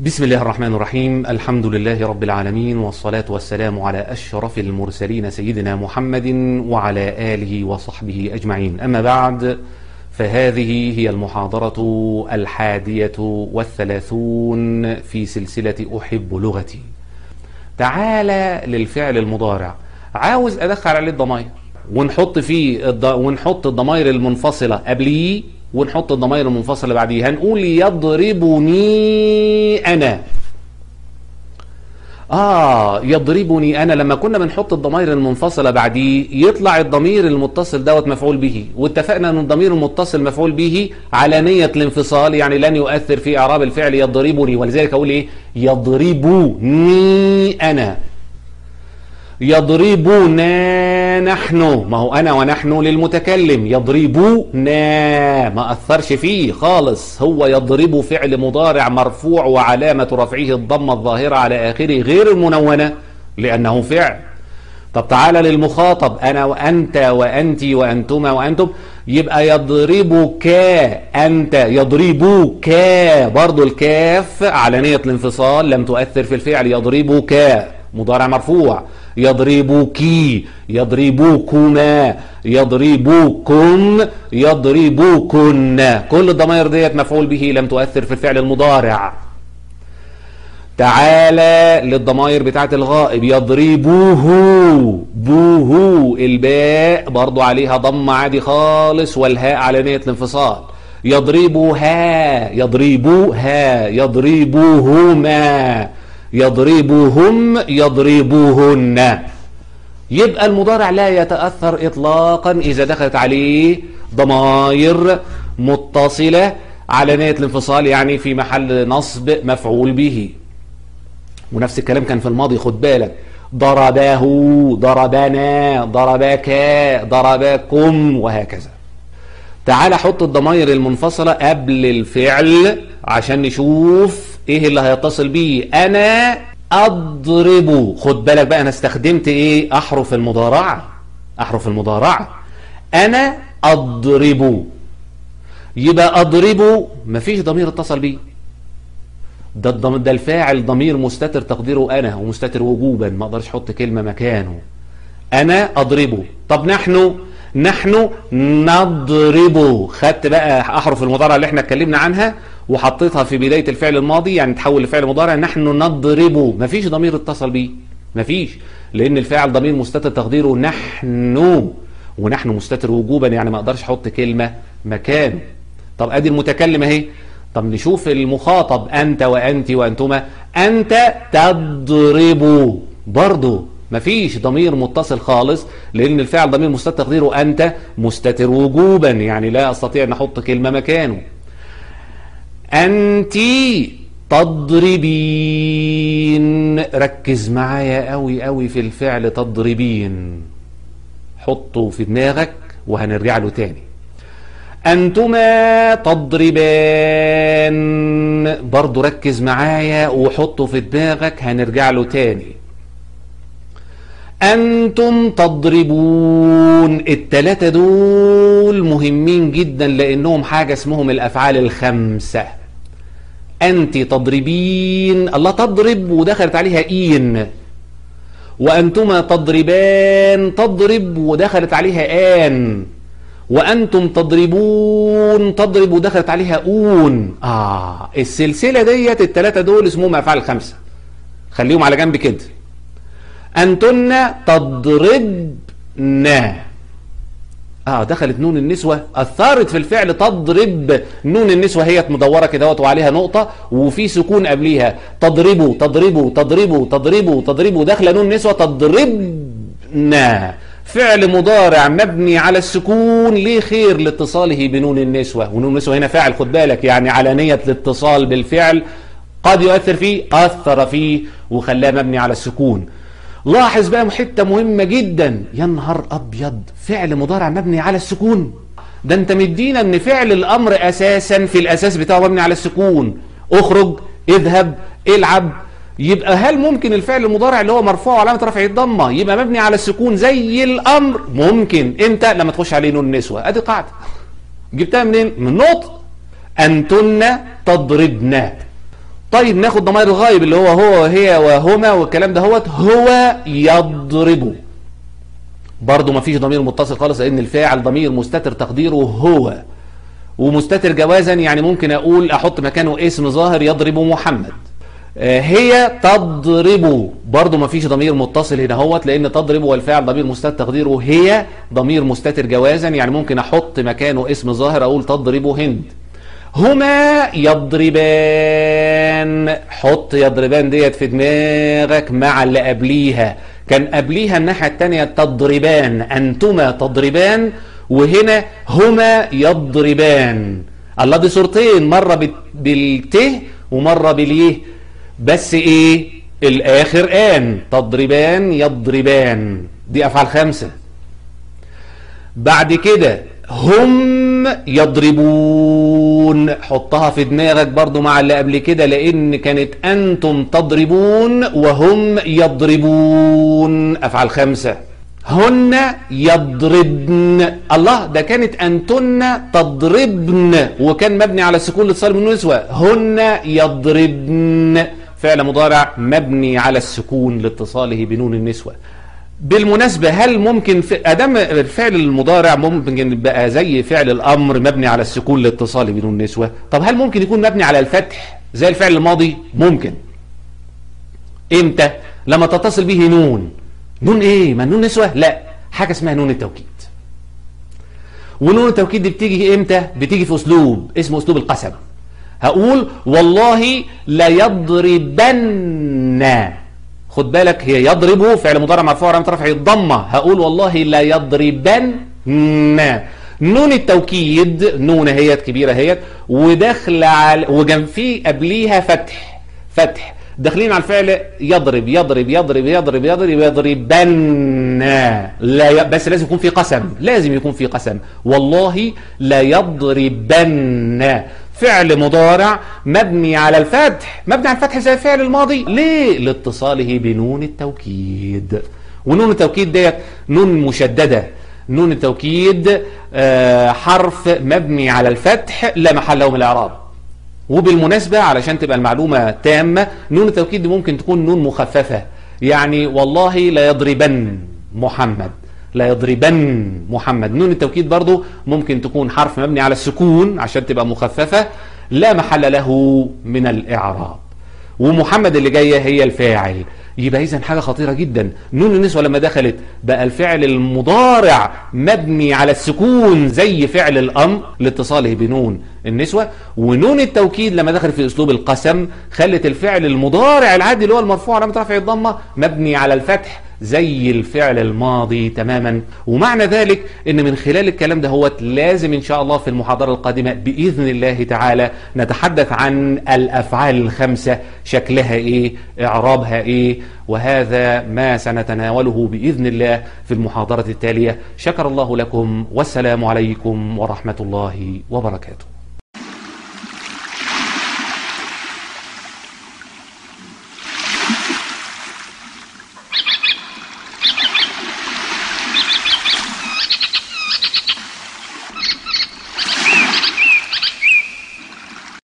بسم الله الرحمن الرحيم الحمد لله رب العالمين والصلاة والسلام على أشرف المرسلين سيدنا محمد وعلى آله وصحبه أجمعين أما بعد فهذه هي المحاضرة الحادية والثلاثون في سلسلة أحب لغتي تعالى للفعل المضارع عاوز أدخل عليه الضمائر ونحط فيه الض... ونحط الضمائر المنفصلة قبليه ونحط الضمائر المنفصلة بعديه هنقول يضربني أنا آه يضربني أنا لما كنا بنحط الضمائر المنفصلة بعديه يطلع الضمير المتصل دوت مفعول به واتفقنا أن الضمير المتصل مفعول به على نية الانفصال يعني لن يؤثر في إعراب الفعل يضربني ولذلك أقول إيه يضربني أنا يضربنا نحن ما هو أنا ونحن للمتكلم يضربنا ما أثرش فيه خالص هو يضرب فعل مضارع مرفوع وعلامة رفعه الضمة الظاهرة على آخره غير المنونة لأنه فعل طب تعالى للمخاطب أنا وأنت وأنت وأنتما وأنتم يبقى يضربك أنت يضربك برضو الكاف على نية الانفصال لم تؤثر في الفعل يضربك مضارع مرفوع يضربك يضربكما يضربكم يضربكن كل الضمائر ديت مفعول به لم تؤثر في الفعل المضارع تعالى للضمائر بتاعت الغائب يضربوه بوه الباء برضو عليها ضم عادي خالص والهاء على نية الانفصال يضربها يضربوها يضربوهما يضربهم يضربوهن يبقى المضارع لا يتأثر إطلاقا إذا دخلت عليه ضمائر متصلة على نية الانفصال يعني في محل نصب مفعول به ونفس الكلام كان في الماضي خد بالك ضرباه ضربنا ضربك ضربكم وهكذا تعال حط الضمائر المنفصلة قبل الفعل عشان نشوف ايه اللي هيتصل بيه انا اضرب خد بالك بقى انا استخدمت ايه احرف المضارعة احرف المضارعة انا اضرب يبقى اضرب مفيش ضمير اتصل بيه ده الضم... ده الفاعل ضمير مستتر تقديره انا ومستتر وجوبا ما اقدرش احط كلمة مكانه انا اضربه طب نحن نحن نضرب خدت بقى احرف المضارع اللي احنا اتكلمنا عنها وحطيتها في بداية الفعل الماضي يعني تحول لفعل مضارع نحن نضرب مفيش ضمير اتصل بيه مفيش لان الفاعل ضمير مستتر تقديره نحن ونحن مستتر وجوبا يعني ما اقدرش احط كلمة مكانه طب ادي المتكلم اهي طب نشوف المخاطب انت وانت وانتما انت تضرب برضه مفيش ضمير متصل خالص لان الفعل ضمير مستتر تقديره انت مستتر وجوبا يعني لا استطيع ان احط كلمة مكانه انت تضربين ركز معايا قوي قوي في الفعل تضربين حطه في دماغك وهنرجع له تاني أنتما تضربان برضو ركز معايا وحطه في دماغك هنرجع له تاني أنتم تضربون التلاتة دول مهمين جدا لأنهم حاجة اسمهم الأفعال الخمسة أنت تضربين الله تضرب ودخلت عليها إين وأنتما تضربان تضرب ودخلت عليها آن وأنتم تضربون تضرب ودخلت عليها أون آه السلسلة ديت التلاتة دول اسمهم أفعال الخمسة خليهم على جنب كده أنتن تضربن اه دخلت نون النسوة أثرت في الفعل تضرب نون النسوة هي مدورة كده وعليها نقطة وفي سكون قبليها تضربوا تضربوا تضربوا تضربوا تضربوا داخله نون النسوة تضربن فعل مضارع مبني على السكون ليه خير لاتصاله بنون النسوة ونون النسوة هنا فاعل خد بالك يعني على نية الاتصال بالفعل قد يؤثر فيه أثر فيه وخلاه مبني على السكون لاحظ بقى حته مهمة جدا يا نهار أبيض فعل مضارع مبني على السكون ده انت مدينا ان فعل الأمر أساسا في الأساس بتاعه مبني على السكون اخرج اذهب العب يبقى هل ممكن الفعل المضارع اللي هو مرفوع علامة رفع الضمة يبقى مبني على السكون زي الأمر ممكن امتى لما تخش عليه نون النسوة ادي قاعدة جبتها منين من نقطة أنتن تضربن طيب ناخد ضمائر الغائب اللي هو هو وهي وهما والكلام ده هوت هو يضرب برضه ما فيش ضمير متصل خالص لان الفاعل ضمير مستتر تقديره هو ومستتر جوازا يعني ممكن اقول احط مكانه اسم ظاهر يضرب محمد آه، هي تضرب برضه ما فيش ضمير متصل هنا هوت لان تضرب والفاعل ضمير مستتر تقديره هي ضمير مستتر جوازا يعني ممكن احط مكانه اسم ظاهر اقول تضرب هند هما يضربان حط يضربان ديت في دماغك مع اللي قبليها كان قبليها الناحية التانية تضربان أنتما تضربان وهنا هما يضربان الله دي صورتين مرة بال- بالته ومرة باليه بس ايه الاخر ان تضربان يضربان دي افعال خمسه بعد كده هم يضربون حطها في دماغك برضو مع اللي قبل كده لان كانت انتم تضربون وهم يضربون افعال خمسة هن يضربن الله ده كانت انتن تضربن وكان مبني على السكون الاتصال من نسوة هن يضربن فعل مضارع مبني على السكون لاتصاله بنون النسوة بالمناسبة هل ممكن في ادام الفعل المضارع ممكن يبقى زي فعل الامر مبني على السكون لاتصاله بنون النسوة طب هل ممكن يكون مبني على الفتح زي الفعل الماضي ممكن امتى لما تتصل به نون نون ايه ما نون نسوة لا حاجة اسمها نون التوكيد ونون التوكيد دي بتيجي امتى بتيجي في اسلوب اسمه اسلوب القسم هقول والله ليضربن خد بالك هي يضرب فعل مضارع مرفوع علامه رفعه الضمه هقول والله لا يضربن نون التوكيد نون هيت كبيره هيت وداخله على وجنب في قبليها فتح فتح داخلين على الفعل يضرب يضرب يضرب يضرب يضرب يضربن لا ي... بس لازم يكون في قسم لازم يكون في قسم والله لا يضربن فعل مضارع مبني على الفتح مبني على الفتح زي الفعل الماضي ليه لاتصاله بنون التوكيد ونون التوكيد ديت نون مشدده نون التوكيد آه حرف مبني على الفتح لا محل له من الاعراب وبالمناسبة علشان تبقى المعلومة تامة نون التوكيد دي ممكن تكون نون مخففة يعني والله لا يضربن محمد لا يضربن محمد نون التوكيد برضو ممكن تكون حرف مبني على السكون عشان تبقى مخففة لا محل له من الإعراب ومحمد اللي جاية هي الفاعل يبقى اذا حاجه خطيره جدا نون النسوه لما دخلت بقى الفعل المضارع مبني على السكون زي فعل الامر لاتصاله بنون النسوه ونون التوكيد لما دخل في اسلوب القسم خلت الفعل المضارع العادي اللي هو المرفوع علامه رفع الضمه مبني على الفتح زي الفعل الماضي تماما ومعنى ذلك ان من خلال الكلام ده هو لازم ان شاء الله في المحاضرة القادمة بإذن الله تعالى نتحدث عن الأفعال الخمسة شكلها ايه اعرابها ايه وهذا ما سنتناوله بإذن الله في المحاضرة التالية شكر الله لكم والسلام عليكم ورحمة الله وبركاته